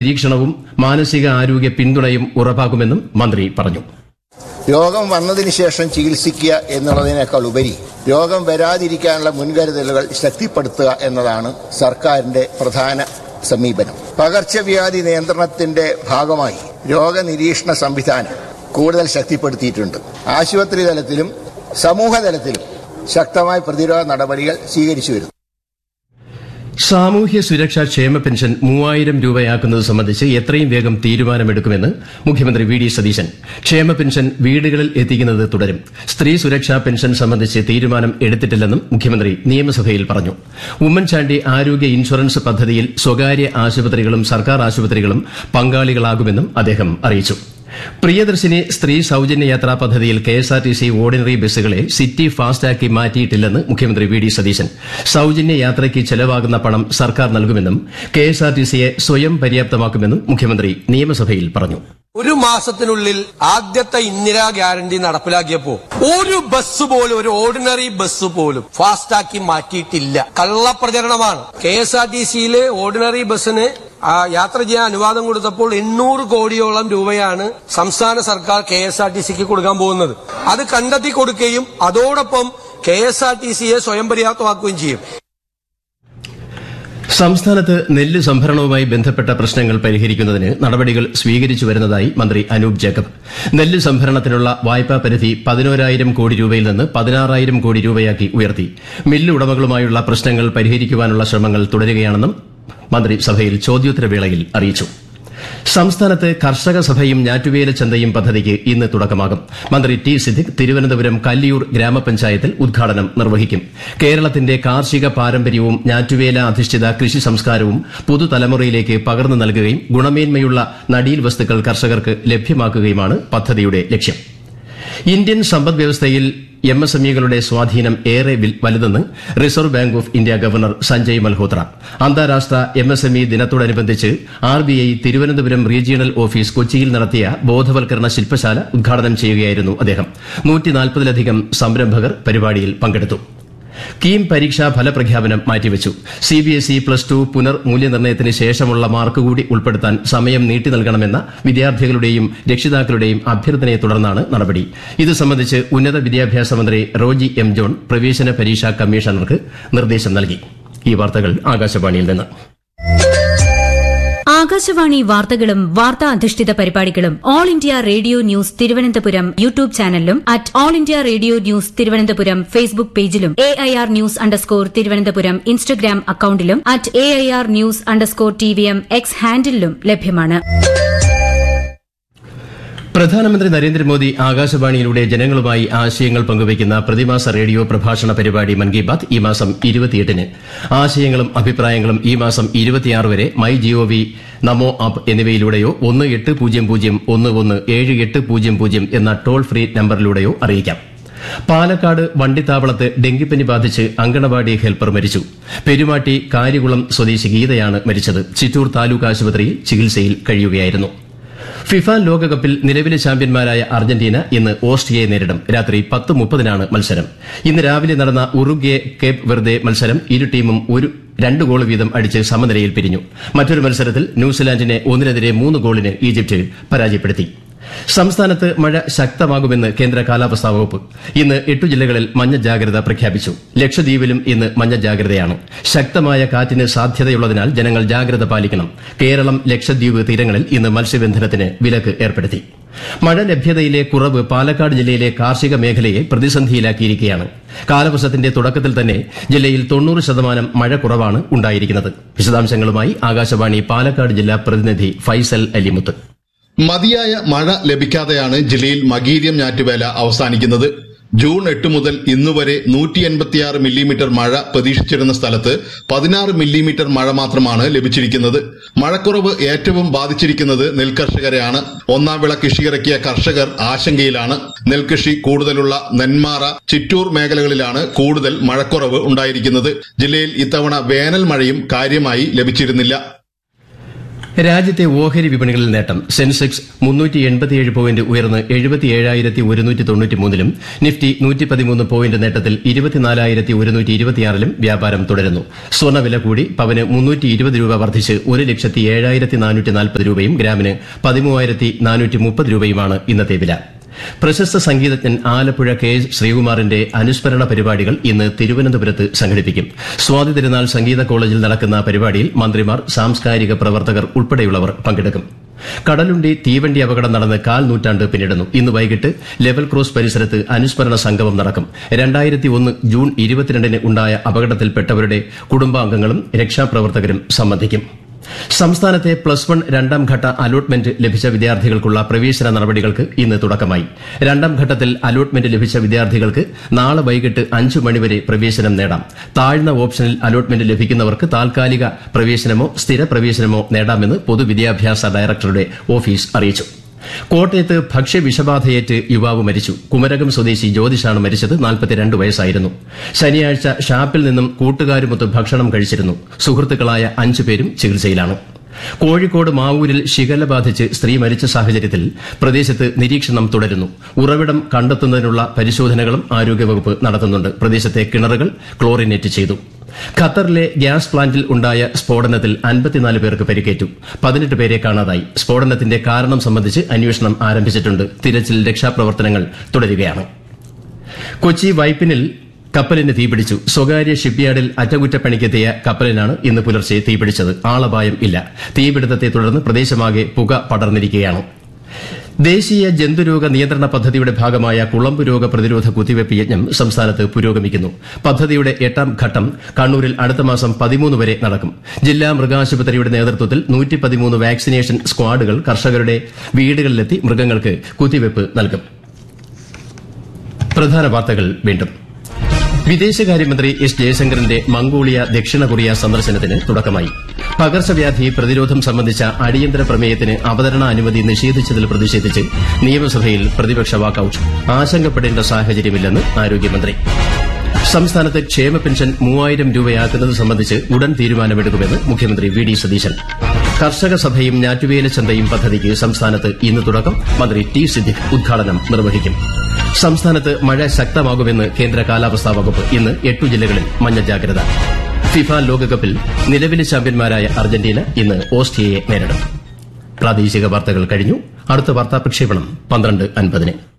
നിരീക്ഷണവും മാനസിക ആരോഗ്യ പിന്തുണയും ഉറപ്പാക്കുമെന്നും മന്ത്രി പറഞ്ഞു രോഗം വന്നതിന് ശേഷം ചികിത്സിക്കുക എന്നുള്ളതിനേക്കാൾ ഉപരി രോഗം വരാതിരിക്കാനുള്ള മുൻകരുതലുകൾ ശക്തിപ്പെടുത്തുക എന്നതാണ് സർക്കാരിന്റെ പ്രധാന സമീപനം പകർച്ചവ്യാധി നിയന്ത്രണത്തിന്റെ ഭാഗമായി രോഗനിരീക്ഷണ സംവിധാനം കൂടുതൽ ശക്തിപ്പെടുത്തിയിട്ടുണ്ട് ആശുപത്രി തലത്തിലും സമൂഹ തലത്തിലും ശക്തമായ പ്രതിരോധ നടപടികൾ സ്വീകരിച്ചു വരുന്നു സാമൂഹ്യ സുരക്ഷാ ക്ഷേമ പെൻഷൻ മൂവായിരം രൂപയാക്കുന്നത് സംബന്ധിച്ച് എത്രയും വേഗം തീരുമാനമെടുക്കുമെന്ന് മുഖ്യമന്ത്രി വി ഡി സതീശൻ ക്ഷേമ പെൻഷൻ വീടുകളിൽ എത്തിക്കുന്നത് തുടരും സ്ത്രീ സുരക്ഷാ പെൻഷൻ സംബന്ധിച്ച് തീരുമാനം എടുത്തിട്ടില്ലെന്നും മുഖ്യമന്ത്രി നിയമസഭയിൽ പറഞ്ഞു ഉമ്മൻചാണ്ടി ആരോഗ്യ ഇൻഷുറൻസ് പദ്ധതിയിൽ സ്വകാര്യ ആശുപത്രികളും സർക്കാർ ആശുപത്രികളും പങ്കാളികളാകുമെന്നും അദ്ദേഹം അറിയിച്ചു പ്രിയദർശിനി സ്ത്രീ സൌജന്യ യാത്രാ പദ്ധതിയിൽ കെഎസ്ആർടിസി ഓർഡിനറി ബസ്സുകളെ സിറ്റി ഫാസ്റ്റാക്കി മാറ്റിയിട്ടില്ലെന്ന് മുഖ്യമന്ത്രി വി ഡി സതീശൻ സൌജന്യ യാത്രയ്ക്ക് ചെലവാകുന്ന പണം സർക്കാർ നൽകുമെന്നും കെഎസ്ആർടിസിയെ സ്വയം പര്യാപ്തമാക്കുമെന്നും മുഖ്യമന്ത്രി നിയമസഭയിൽ പറഞ്ഞു ഒരു മാസത്തിനുള്ളിൽ ആദ്യത്തെ ഇന്ദിരാ ഗ്യാരണ്ടി നടപ്പിലാക്കിയപ്പോ ഒരു ബസ് പോലും ഒരു ഓർഡിനറി ബസ് പോലും ഫാസ്റ്റാക്കി മാറ്റിയിട്ടില്ല കള്ളപ്രചരണമാണ് കെ എസ് ആർ ടി സിയിലെ ഓർഡിനറി ബസ്സിന് ആ, യാത്ര ചെയ്യാൻ അനുവാദം കൊടുത്തപ്പോൾ എണ്ണൂറ് കോടിയോളം രൂപയാണ് സംസ്ഥാന സർക്കാർ കെ എസ് ആർ ടി സിക്ക് കൊടുക്കാൻ പോകുന്നത് അത് കണ്ടെത്തി കൊടുക്കുകയും അതോടൊപ്പം കെ എസ് ആർ ടി സിയെ സ്വയം പര്യാപ്തമാക്കുകയും ചെയ്യും സംസ്ഥാനത്ത് നെല്ല് സംഭരണവുമായി ബന്ധപ്പെട്ട പ്രശ്നങ്ങൾ പരിഹരിക്കുന്നതിന് നടപടികൾ സ്വീകരിച്ചു വരുന്നതായി മന്ത്രി അനൂപ് ജേക്കബ് നെല്ല് സംഭരണത്തിനുള്ള വായ്പാ പരിധി പതിനോരായിരം കോടി രൂപയിൽ നിന്ന് പതിനാറായിരം കോടി രൂപയാക്കി ഉയർത്തി മില്ല് ഉടമകളുമായുള്ള പ്രശ്നങ്ങൾ പരിഹരിക്കുവാനുള്ള ശ്രമങ്ങൾ തുടരുകയാണെന്നും മന്ത്രി സഭയിൽ ചോദ്യോത്തരവേളയിൽ അറിയിച്ചു സംസ്ഥാനത്ത് കർഷക സഭയും ഞാറ്റുവേല ചന്തയും പദ്ധതിക്ക് ഇന്ന് തുടക്കമാകും മന്ത്രി ടി സിദ്ദിഖ് തിരുവനന്തപുരം കല്ലിയൂർ ഗ്രാമപഞ്ചായത്തിൽ ഉദ്ഘാടനം നിർവഹിക്കും കേരളത്തിന്റെ കാർഷിക പാരമ്പര്യവും ഞാറ്റുവേല അധിഷ്ഠിത കൃഷി സംസ്കാരവും പുതുതലമുറയിലേക്ക് പകർന്നു നൽകുകയും ഗുണമേന്മയുള്ള നടീൽ വസ്തുക്കൾ കർഷകർക്ക് ലഭ്യമാക്കുകയുമാണ് പദ്ധതിയുടെ ലക്ഷ്യം ഇന്ത്യൻ സമ്പദ് വ്യവസ്ഥയിൽ എം എസ് എം ഇകളുടെ സ്വാധീനം ഏറെ വിൽ- വലുതെന്ന് Reserve Bank of India governor Sanjay Malhotra അന്താരാഷ്ട്ര എം എസ് എം ഇ ദിനത്തോടനുബന്ധിച്ച് R B I Thiruvananthapuram regional office കൊച്ചിയിൽ നടത്തിയ ബോധവൽക്കരണ ശില്പശാല ഉദ്ഘാടനം ചെയ്യുകയായിരുന്നു അദ്ദേഹം നൂറ്റിനാൽപ്പതിലധികം സംരംഭകർ പരിപാടിയിൽ പങ്കെടുത്തു കീം പരീക്ഷാ ഫലപ്രഖ്യാപനം മാറ്റിവച്ചു സിബിഎസ്ഇ പ്ലസ് ടു പുനർ മൂല്യനിർണ്ണയത്തിന് ശേഷമുള്ള മാർക്ക് കൂടി ഉൾപ്പെടുത്താൻ സമയം നീട്ടി നൽകണമെന്ന വിദ്യാർത്ഥികളുടെയും രക്ഷിതാക്കളുടെയും അഭ്യർത്ഥനയെ തുടർന്നാണ് നടപടി ഇത് സംബന്ധിച്ച് ഉന്നത വിദ്യാഭ്യാസ മന്ത്രി റോജി എം ജോൺ പ്രവേശന പരീക്ഷാ കമ്മീഷണർക്ക് നിർദ്ദേശം നൽകി ഈ വാർത്തകൾ ആകാശവാണിയിൽ നിന്ന് ആകാശവാണി വാർത്തകളും വാർത്താ അധിഷ്ഠിത പരിപാടികളും All India Radio news Thiruvananthapuram YouTube ചാനലിലും at All India Radio news Thiruvananthapuram Facebook പേജിലും A I R news underscore Thiruvananthapuram Instagram അക്കൌണ്ടിലും at A I R news underscore T V M X ഹാൻഡിലും ലഭ്യമാണ് പ്രധാനമന്ത്രി നരേന്ദ്രമോദി ആകാശവാണിയിലൂടെ ജനങ്ങളുമായി ആശയങ്ങൾ പങ്കുവയ്ക്കുന്ന പ്രതിമാസ റേഡിയോ പ്രഭാഷണ പരിപാടി മൻ കി ബാത് ഈ മാസം ഇരുപത്തിയെട്ടിന് ആശയങ്ങളും അഭിപ്രായങ്ങളും ഈ മാസം ഇരുപത്തിയാറ് വരെ മൈ ജിഒവി നമോ ആപ്പ് എന്നിവയിലൂടെയോ ഒന്ന് എട്ട് പൂജ്യം പൂജ്യം ഒന്ന് ഒന്ന് ഏഴ് എട്ട് പൂജ്യം പൂജ്യം എന്ന ടോൾ ഫ്രീ നമ്പറിലൂടെയോ അറിയിക്കാം പാലക്കാട് വണ്ടിത്താവളത്ത് ഡെങ്കിപ്പനി ബാധിച്ച് അങ്കണവാടി ഹെൽപ്പർ മരിച്ചു പെരുമാട്ടി കാര്യകുളം സ്വദേശി ഗീതയാണ് മരിച്ചത് ചിറ്റൂർ താലൂക്ക് ആശുപത്രിയിൽ ചികിത്സയിൽ കഴിയുകയായിരുന്നു ഫിഫ ലോകകപ്പിൽ നിലവിലെ ചാമ്പ്യന്മാരായ അർജന്റീന ഇന്ന് ഓസ്ട്രിയയെ നേരിടും രാത്രി പത്ത് മുപ്പതിനാണ് മത്സരം ഇന്ന് രാവിലെ നടന്ന ഉറുഗ്വെ കേപ്പ് വെർദെ മത്സരം ഇരു ടീമും ഒരു രണ്ട് ഗോൾ വീതം അടിച്ച് സമനിലയിൽ പിരിഞ്ഞു മറ്റൊരു മത്സരത്തിൽ ന്യൂസിലാൻഡിനെ ഒന്നിനെതിരെ മൂന്ന് ഗോളിന് ഈജിപ്ത് പരാജയപ്പെടുത്തി സംസ്ഥാനത്ത് മഴ ശക്തമാകുമെന്ന് കേന്ദ്ര കാലാവസ്ഥാ വകുപ്പ് ഇന്ന് എട്ടു ജില്ലകളിൽ മഞ്ഞ ജാഗ്രത പ്രഖ്യാപിച്ചു ലക്ഷദ്വീപിലും ഇന്ന് മഞ്ഞ ജാഗ്രതയാണ് ശക്തമായ കാറ്റിന് സാധ്യതയുള്ളതിനാൽ ജനങ്ങൾ ജാഗ്രത പാലിക്കണം കേരളം ലക്ഷദ്വീപ് തീരങ്ങളിൽ ഇന്ന് മത്സ്യബന്ധനത്തിന് വിലക്ക് ഏർപ്പെടുത്തി മഴ ലഭ്യതയിലെ കുറവ് പാലക്കാട് ജില്ലയിലെ കാർഷിക മേഖലയെ പ്രതിസന്ധിയിലാക്കിയിരിക്കുകയാണ് കാലവർഷത്തിന്റെ തുടക്കത്തിൽ തന്നെ ജില്ലയിൽ തൊണ്ണൂറ് ശതമാനം മഴ കുറവാണ് ഉണ്ടായിരിക്കുന്നത് വിശദാംശങ്ങളുമായി ആകാശവാണി പാലക്കാട് ജില്ലാ പ്രതിനിധി ഫൈസൽ അലിമുത്ത് മതിയായ മഴ ലഭിക്കാതെയാണ് ജില്ലയിൽ മകീര്യം ഞാറ്റുവേല അവസാനിക്കുന്നത് ജൂൺ എട്ട് മുതൽ ഇന്നുവരെ നൂറ്റി എൺപത്തിയാറ് മില്ലിമീറ്റർ മഴ പ്രതീക്ഷിച്ചിരുന്ന സ്ഥലത്ത് പതിനാറ് മില്ലിമീറ്റർ മഴ മാത്രമാണ് ലഭിച്ചിരിക്കുന്നത് മഴക്കുറവ് ഏറ്റവും ബാധിച്ചിരിക്കുന്നത് നെൽകർഷകരെയാണ് ഒന്നാം വിള കൃഷിയിറക്കിയ കർഷകർ ആശങ്കയിലാണ് നെൽകൃഷി കൂടുതലുള്ള നെന്മാറ ചിറ്റൂർ മേഖലകളിലാണ് കൂടുതൽ മഴക്കുറവ് ഉണ്ടായിരിക്കുന്നത് ജില്ലയിൽ ഇത്തവണ വേനൽ മഴയും കാര്യമായി ലഭിച്ചിരുന്നില്ല രാജ്യത്തെ ഓഹരി വിപണികളിൽ നേട്ടം സെൻസെക്സ് മുന്നൂറ്റി എൺപത്തിയേഴ് പോയിന്റ് ഉയർന്ന് എഴുപത്തിയേഴായിരത്തി ഒരുന്നൂറ്റി തൊണ്ണൂറ്റിമൂന്നിലും നിഫ്റ്റി നൂറ്റി പതിമൂന്ന് പോയിന്റ് നേട്ടത്തിൽ ഇരുപത്തിനാലായിരത്തി ഒരുന്നൂറ്റി ഇരുപത്തിയാറിലും വ്യാപാരം തുടരുന്നു സ്വർണ്ണവില കൂടി പവന് മുന്നൂറ്റി ഇരുപത് രൂപ വർദ്ധിച്ച് ഒരു ലക്ഷത്തി ഏഴായിരത്തി നാനൂറ്റി നാൽപ്പത് രൂപയും ഗ്രാമിന് പതിമൂവായിരത്തി നാനൂറ്റി മുപ്പത് രൂപയുമാണ് ഇന്നത്തെ വില പ്രശസ്ത സംഗീതജ്ഞൻ ആലപ്പുഴ കെ എസ് ശ്രീകുമാറിന്റെ അനുസ്മരണ പരിപാടികൾ ഇന്ന് തിരുവനന്തപുരത്ത് സംഘടിപ്പിക്കും സ്വാതി തിരുനാൾ സംഗീത കോളേജിൽ നടക്കുന്ന പരിപാടിയിൽ മന്ത്രിമാർ സാംസ്കാരിക പ്രവർത്തകർ ഉൾപ്പെടെയുള്ളവർ പങ്കെടുക്കും കടലുണ്ടി തീവണ്ടി അപകടം നടന്ന് കാൽ നൂറ്റാണ്ട് പിന്നിടുന്നു ഇന്ന് വൈകിട്ട് ലെവൽ ക്രോസ് പരിസരത്ത് അനുസ്മരണ സംഗമം നടക്കും രണ്ടായിരത്തി ഒന്ന് ജൂൺ ഇരുപത്തിരണ്ടിന് ഉണ്ടായ അപകടത്തിൽപ്പെട്ടവരുടെ കുടുംബാംഗങ്ങളും രക്ഷാപ്രവർത്തകരും സംബന്ധിക്കും സംസ്ഥാനത്തെ പ്ലസ് വൺ രണ്ടാം ഘട്ട അലോട്ട്മെന്റ് ലഭിച്ച വിദ്യാർത്ഥികൾക്കുള്ള പ്രവേശന നടപടികൾക്ക് ഇന്ന് തുടക്കമായി രണ്ടാം ഘട്ടത്തിൽ അലോട്ട്മെന്റ് ലഭിച്ച വിദ്യാർത്ഥികൾക്ക് നാളെ വൈകിട്ട് അഞ്ച് മണിവരെ പ്രവേശനം നേടാം താഴ്ന്ന ഓപ്ഷനിൽ അലോട്ട്മെന്റ് ലഭിക്കുന്നവർക്ക് താൽക്കാലിക പ്രവേശനമോ സ്ഥിര പ്രവേശനമോ നേടാമെന്ന് പൊതുവിദ്യാഭ്യാസ ഡയറക്ടറുടെ ഓഫീസ് അറിയിച്ചു കോട്ടയത്ത് ഭക്ഷ്യവിഷബാധയേറ്റ് യുവാവ് മരിച്ചു കുമരകം സ്വദേശി ജ്യോതിഷാണ് മരിച്ചത് നാൽപ്പത്തിരണ്ട് വയസ്സായിരുന്നു ശനിയാഴ്ച ഷാപ്പിൽ നിന്നും കൂട്ടുകാരുമൊത്ത് ഭക്ഷണം കഴിച്ചിരുന്നു സുഹൃത്തുക്കളായ അഞ്ചു പേരും ചികിത്സയിലാണ് കോഴിക്കോട് മാവൂരിൽ ശിഖല ബാധിച്ച് സ്ത്രീ മരിച്ച സാഹചര്യത്തിൽ പ്രദേശത്ത് നിരീക്ഷണം തുടരുന്നു ഉറവിടം കണ്ടെത്തുന്നതിനുള്ള പരിശോധനകളും ആരോഗ്യവകുപ്പ് നടത്തുന്നുണ്ട് പ്രദേശത്തെ കിണറുകൾ ക്ലോറിനേറ്റ് ചെയ്തു ഖത്തറിലെ ഗ്യാസ് പ്ലാന്റിൽ ഉണ്ടായ സ്ഫോടനത്തിൽ അൻപത്തിനാല് പേർക്ക് പരിക്കേറ്റു പതിനെട്ട് പേരെ കാണാതായി സ്ഫോടനത്തിന്റെ കാരണം സംബന്ധിച്ച് അന്വേഷണം ആരംഭിച്ചിട്ടുണ്ട് തിരച്ചിൽ രക്ഷാപ്രവർത്തനങ്ങൾ തുടരുകയാണ് കൊച്ചി വൈപ്പിനിൽ കപ്പലിന് തീപിടിച്ചു സ്വകാര്യ ഷിപ്പ്യാർഡിൽ അറ്റകുറ്റപ്പണിക്കെത്തിയ കപ്പലിനാണ് ഇന്ന് പുലർച്ചെ തീപിടിച്ചത് ആളപായം ഇല്ല തീപിടുത്തത്തെ തുടർന്ന് പ്രദേശമാകെ പുക പടർന്നിരിക്കുകയാണ് ദേശീയ ജന്തുരോഗ നിയന്ത്രണ പദ്ധതിയുടെ ഭാഗമായ കുളമ്പ് രോഗ പ്രതിരോധ കുത്തിവയ്പ് യജ്ഞം സംസ്ഥാനത്ത് പുരോഗമിക്കുന്നു പദ്ധതിയുടെ എട്ടാം ഘട്ടം കണ്ണൂരിൽ അടുത്ത മാസം പതിമൂന്ന് വരെ നടക്കും ജില്ലാ മൃഗാശുപത്രിയുടെ നേതൃത്വത്തിൽ നൂറ്റി പതിമൂന്ന് വാക്സിനേഷൻ സ്ക്വാഡുകൾ കർഷകരുടെ വീടുകളിലെത്തി മൃഗങ്ങൾക്ക് കുത്തിവയ്പ് നൽകും പ്രധാന വാർത്തകൾ വീണ്ടും വിദേശകാര്യമന്ത്രി എസ് ജയശങ്കറിന്റെ മംഗോളിയ ദക്ഷിണ കൊറിയ സന്ദർശനത്തിന് തുടക്കമായി പകർച്ചവ്യാധി പ്രതിരോധം സംബന്ധിച്ച അടിയന്തര പ്രമേയത്തിന് അവതരണ അനുമതി നിഷേധിച്ചതിൽ പ്രതിഷേധിച്ച് നിയമസഭയിൽ പ്രതിപക്ഷ വാക്കൌട്ട് ആശങ്കപ്പെടേണ്ട സാഹചര്യമില്ലെന്ന് ആരോഗ്യമന്ത്രി സംസ്ഥാനത്ത് ക്ഷേമ പെൻഷൻ മൂവായിരം രൂപയാക്കുന്നത് സംബന്ധിച്ച് ഉടൻ തീരുമാനമെടുക്കുമെന്ന് മുഖ്യമന്ത്രി വി ഡി സതീശൻ കർഷക സഭയും ഞാറ്റുവേല ചന്തയും പദ്ധതിക്ക് സംസ്ഥാനത്ത് ഇന്ന് തുടക്കം മന്ത്രി ടി സിദ്ദിഖ് ഉദ്ഘാടനം നിർവഹിക്കും സംസ്ഥാനത്ത് മഴ ശക്തമാകുമെന്ന് കേന്ദ്ര കാലാവസ്ഥാ വകുപ്പ് ഇന്ന് എട്ടു ജില്ലകളിൽ മഞ്ഞ ജാഗ്രത ഫിഫ ലോകകപ്പിൽ നിലവിലെ ചാമ്പ്യന്മാരായ അർജന്റീന ഇന്ന് ഓസ്ട്രിയയെ നേരിടും പ്രാദേശിക വാർത്തകൾ കഴിഞ്ഞു അടുത്ത വാർത്താ പ്രക്ഷേപണം പന്ത്രണ്ട് അൻപതിന്